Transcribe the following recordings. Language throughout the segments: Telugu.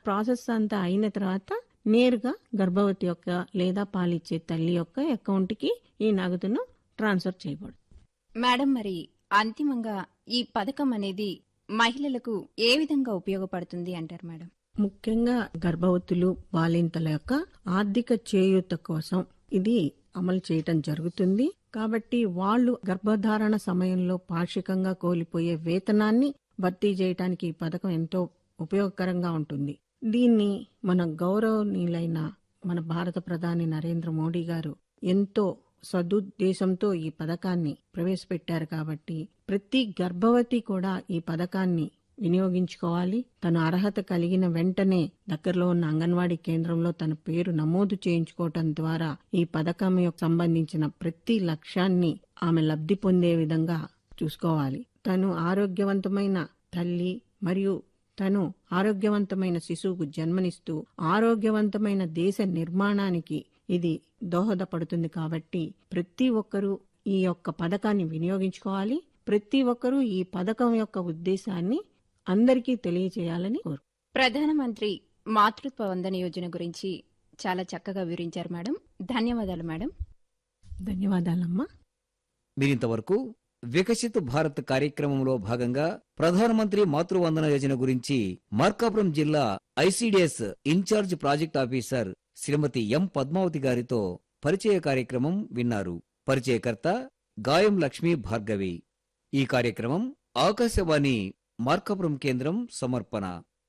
ప్రాసెస్ అంతా అయిన తర్వాత నేరుగా గర్భవతి యొక్క లేదా పాలిచ్చే తల్లి యొక్క అకౌంట్కి ఈ నగదును ట్రాన్స్ఫర్ చేయబడు మేడం మరి అంతిమంగా ఈ పథకం అనేది మహిళలకు ఏ విధంగా ఉపయోగపడుతుంది అంటారు మేడం ముఖ్యంగా గర్భవతులు బాలింతల యొక్క ఆర్థిక చేయూత కోసం ఇది అమలు చేయటం జరుగుతుంది కాబట్టి వాళ్ళు గర్భధారణ సమయంలో పాక్షికంగా కోల్పోయే వేతనాన్ని భర్తీ చేయడానికి ఈ పథకం ఎంతో ఉపయోగకరంగా ఉంటుంది దీన్ని మన గౌరవనీయులైన మన భారత ప్రధాని నరేంద్ర మోడీ గారు ఎంతో సదుద్దేశంతో ఈ పథకాన్ని ప్రవేశపెట్టారు కాబట్టి ప్రతి గర్భవతి కూడా ఈ పథకాన్ని వినియోగించుకోవాలి తను అర్హత కలిగిన వెంటనే దగ్గరలో ఉన్న అంగన్వాడీ కేంద్రంలో తన పేరు నమోదు చేయించుకోవటం ద్వారా ఈ పథకం యొక్క సంబంధించిన ప్రతి లక్ష్యాన్ని ఆమె లబ్ధి పొందే విధంగా చూసుకోవాలి తను ఆరోగ్యవంతమైన తల్లి మరియు తను ఆరోగ్యవంతమైన శిశువుకు జన్మనిస్తూ ఆరోగ్యవంతమైన దేశ నిర్మాణానికి ఇది దోహదపడుతుంది కాబట్టి ప్రతి ఒక్కరూ ఈ యొక్క పథకాన్ని వినియోగించుకోవాలి ప్రతి ఒక్కరూ ఈ పథకం యొక్క ఉద్దేశాన్ని అందరికీ తెలియజేయాలని కోరు ప్రధానమంత్రి మాతృత్వ వందన యోజన గురించి చాలా చక్కగా వివరించారు మేడం ధన్యవాదాలు మేడం ధన్యవాదాలమ్మా మీరింతవరకు వికసిత్ భారత్ కార్యక్రమంలో భాగంగా ప్రధానమంత్రి మాతృవందన యోజన గురించి మార్కాపురం జిల్లా ICDS in charge project officer Shrimati M Padmavathi గారితో పరిచయ కార్యక్రమం విన్నారు పరిచయకర్త గాయం లక్ష్మీ భార్గవి ఈ కార్యక్రమం ఆకాశవాణి మార్కాపురం కేంద్రం సమర్పణ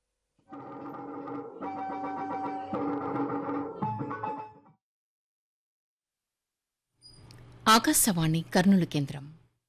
ఆకాశవాణి కర్నూలు కేంద్రం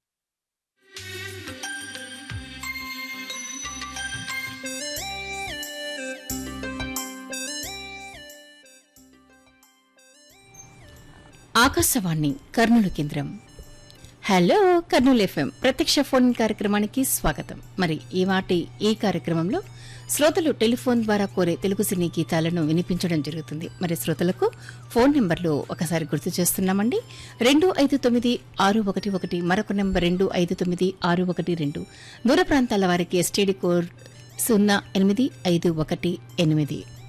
ఆకాశవాణి కర్నూలు కేంద్రం హలో కర్నూలు ఎఫ్ఎం ప్రత్యక్ష ఫోన్ కార్యక్రమానికి స్వాగతం మరి ఈ వాటి ఈ కార్యక్రమంలో శ్రోతలు టెలిఫోన్ ద్వారా కోరే తెలుగు సినీ గీతాలను వినిపించడం జరుగుతుంది మరి శ్రోతలకు ఫోన్ నెంబర్లు ఒకసారి గుర్తు చేస్తున్నామండి రెండు ఐదు తొమ్మిది ఆరు ఒకటి ఒకటి మరొక నెంబర్ రెండు ఐదు తొమ్మిది ఆరు ఒకటి రెండు దూర ప్రాంతాల వారికి ఎస్టీడీ కోడ్ సున్నా ఎనిమిది ఐదు ఒకటి ఎనిమిది